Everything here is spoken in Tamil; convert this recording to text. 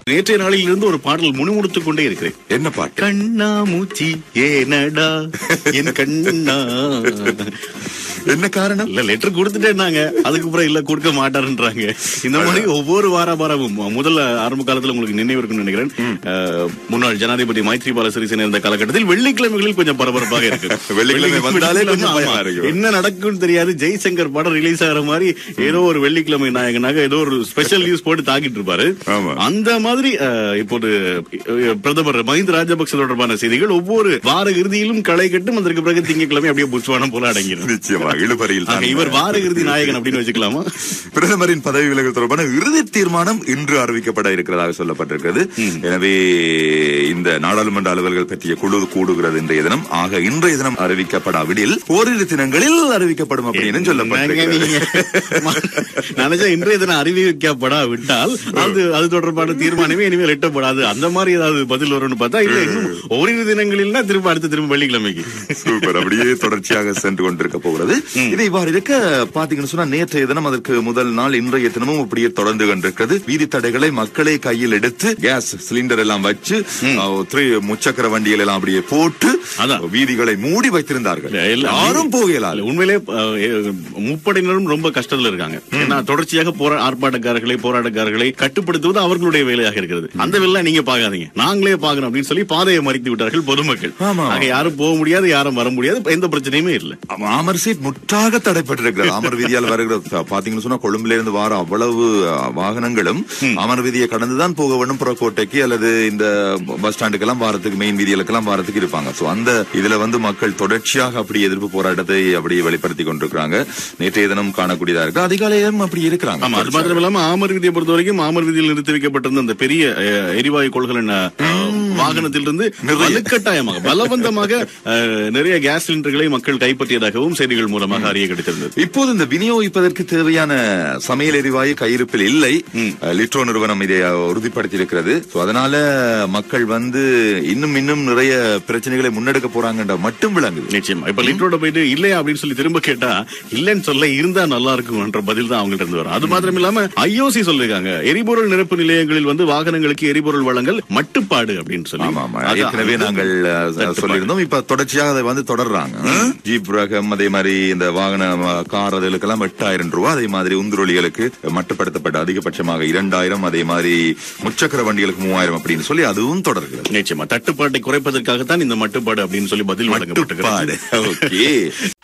நேற்றைய நாளில் இருந்து ஒரு பாடல் முணுமுணுத்துக் கொண்டே இருக்கிறேன் என்ன பாட்டு கண்ணா மூச்சி ஏனடா என் கண்ணா என்ன காரணம் இல்ல லெட்டர் கொடுத்துட்டேன்னாங்க அதுக்கப்புறம் இல்ல கொடுக்க மாட்டாருன்றாங்க இந்த மாதிரி ஒவ்வொரு வார வாரமும் முதல்ல ஆரம்ப காலத்துல உங்களுக்கு நினைவு இருக்கும்னு நினைக்கிறேன் அஹ், முன்னாள் ஜனாதிபதி மைத்ரிபால சிறிசேன இருந்த காலகட்டத்தில் வெள்ளிக்கிழமைகளில் கொஞ்சம் பரபரப்பாக இருக்கு வெள்ளிக்கிழமை வந்தாலே கொஞ்சம் ஆமா. பயமா இருக்கு. என்ன நடக்கும்னு தெரியாது ஜெய்சங்கர் படம் ரிலீஸ் ஆகிற மாதிரி ஏதோ ஒரு வெள்ளிக்கிழமை நாயகனாக ஏதோ ஒரு ஸ்பெஷல் நியூஸ் போட்டு தாக்கிட்டு இருப்பாரு ஆமா. அந்த மாதிரி அஹ், இப்போது அஹ், பிரதமர் மஹிந்த ராஜபக்ச தொடர்பான செய்திகள் ஒவ்வொரு வார இறுதியிலும் களை கட்டும் அதற்கு பிறகு திங்கட்கிழமை அப்படியே புஷ்வானம் போல அடங்கிடும் நிச்சயமா இழுபறியில் ஆக, தான் இவர் வார இறுதி நாயகன் அப்படின்னு வச்சுக்கலாமா பிரதமரின் பதவி விலகல் தொடர்பான இறுதி தீர்மானம் இன்று அறிவிக்கப்பட இருக்கிறதாக சொல்லப்பட்டிருக்கிறது எனவே இந்த நாடாளுமன்ற அலுவல்கள் பற்றிய குழு கூடுகிறது இன்றைய தினம் ஆக இன்றைய தினம் அறிவிக்கப்படாவிடில் ஓரிரு தினங்களில் அறிவிக்கப்படும் அப்படின்னு சொல்லப்பட்டிருக்கிறது நினைச்சா இன்றைய தினம் அறிவிக்கப்படா விட்டால் அது அது தொடர்பான தீர்மானமே இனிமேல் எட்டப்படாது அந்த மாதிரி ஏதாவது பதில் வரும்னு பார்த்தா இல்ல இன்னும் ஓரிரு தினங்களில் திரும்ப அடுத்த திரும்ப வெள்ளிக்கிழமைக்கு சூப்பர் அப்படியே தொடர்ச்சியாக சென்று கொண்டிருக்க போகிறது இது இவ்வாறு இருக்க பாத்தீங்கன்னு சொன்னா நேற்றைய தினம் அதற்கு முதல் நாள் இன்றைய தினமும் அப்படியே தொடர்ந்து கொண்டிருக்கிறது வீதி தடைகளை மக்களே கையில் எடுத்து கேஸ் சிலிண்டர் எல்லாம் வச்சு அஹ், த்ரீ முச்சக்கர வண்டிகள் எல்லாம் அப்படியே போட்டு அதான். வீதிகளை மூடி வைத்திருந்தார்கள் இல்ல, யாரும் போகலாம் இல்ல, உண்மையிலே அஹ், எ- முப்படையினரும் ரொம்ப கஷ்டத்துல இருக்காங்க ஏன்னா தொடர்ச்சியாக போரா ஆர்ப்பாட்டக்காரர்களை போராட்டக்காரர்களை கட்டுப்படுத்துவது அவர்களுடைய வேலையாக இருக்கிறது அந்த வேலை நீங்க பாக்காதீங்க நாங்களே பாக்கணும் அப்படின்னு சொல்லி பாதையை மறித்து விட்டார்கள் பொதுமக்கள் ஆமா. ஆக யாரும் போக முடியாது யாரும் வர முடியாது எந்த பிரச்சனையுமே இல்ல அமர் சீட் முற்றாக தடைப்பட்டிருக்கிறது அமர் வீதியால் வருகிற பாத்தீங்கன்னு சொன்னா கொழும்புல இருந்து வர அவ்வளவு அஹ், வாகனங்களும் அமர் வீதியை கடந்துதான் போக வேண்டும் புறக்கோட்டைக்கு அல்லது இந்த பஸ் ஸ்டாண்டுக்கெல்லாம் வாரத்துக்கு மெயின் வீதிகளுக்கெல்லாம் வாரத்துக்கு இருப்பாங்க சோ அந்த இதுல வந்து மக்கள் தொடர்ச்சியாக அப்படி எதிர்ப்பு போராட்டத்தை அப்படி வெளிப்படுத்தி கொண்டிருக்கிறாங்க நேற்றைய தினம் காணக்கூடியதா இருக்கு அதிகாலையிலும் அப்படி இருக்கிறாங்க ஆமா அது மாத்திரம் இல்லாம ஆமர் வீதியை பொறுத்த வரைக்கும் ஆமர் வீதியில் நிறுத்தி வைக்கப்பட்டிருந்த அந்த பெரிய அஹ், எரிவாயு கொள்கலன் அஹ், வாகனத்திலிருந்து வலுக்கட்டாயமாக பலவந்தமாக அஹ், நிறைய கேஸ் சிலிண்டர்களை மக்கள் கைப்பற்றியதாகவும் செய்திகள் மூலமாக அறிய கிடைத்திருந்தது இப்போது இந்த விநியோகிப்பதற்கு தேவையான சமையல் எரிவாயு கையிருப்பில் இல்லை அஹ், லிட்ரோ நிறுவனம் இதை அஹ், உறுதிப்படுத்தி இருக்கிறது So, அதனால மக்கள் வந்து இன்னும் இன்னும் நிறைய பிரச்சனைகளை முன்னெடுக்க போறாங்கன்ற மட்டும் விளங்குது நிச்சயமா இப்ப லிட்டரோட போயிட்டு இல்லையா அப்படின்னு சொல்லி திரும்ப கேட்டா இல்லைன்னு சொல்ல இருந்தா நல்லா இருக்கும்ன்ற பதில் தான் அவங்கள்ட்ட இருந்து வரும் அது மாத்திரம் இல்லாம ஐஓசி சொல்லிருக்காங்க எரிபொருள் நிரப்பு நிலையங்களில் வந்து வாகனங்களுக்கு எரிபொருள் வழங்கல் மட்டுப்பாடு அப்படின்னு சொல்லி ஆமா ஆமா அதான். ஏற்கனவே நாங்கள் அஹ், தட்டுப்பாடு. சொல்லியிருந்தோம் இப்ப தொடர்ச்சியாக அதை வந்து தொடர்றாங்க ஜீப் ரகம் அதே மாதிரி இந்த வாகன அஹ், கார் அதுகளுக்கெல்லாம் எட்டாயிரம் ரூபாய் அதே மாதிரி உந்துருளிகளுக்கு மட்டுப்படுத்தப்பட்ட அதிகபட்சமாக இரண்டாயிரம் அதே மாதிரி முச்சக்கர வண்டிகளுக்கு மூவாயிரம் அப்படின்னு சொல்லி அதுவும் தொடர்கிறது நிச்சயமா தட்டுப்பாட்டை குறைப்பதற்காகத்தான் இந்த மட்டுப்பாடு அப்படின்னு சொல்லி பதில் வழங்கப்பட்டிருக்கிறது மட்டுப்பாடு ஓகே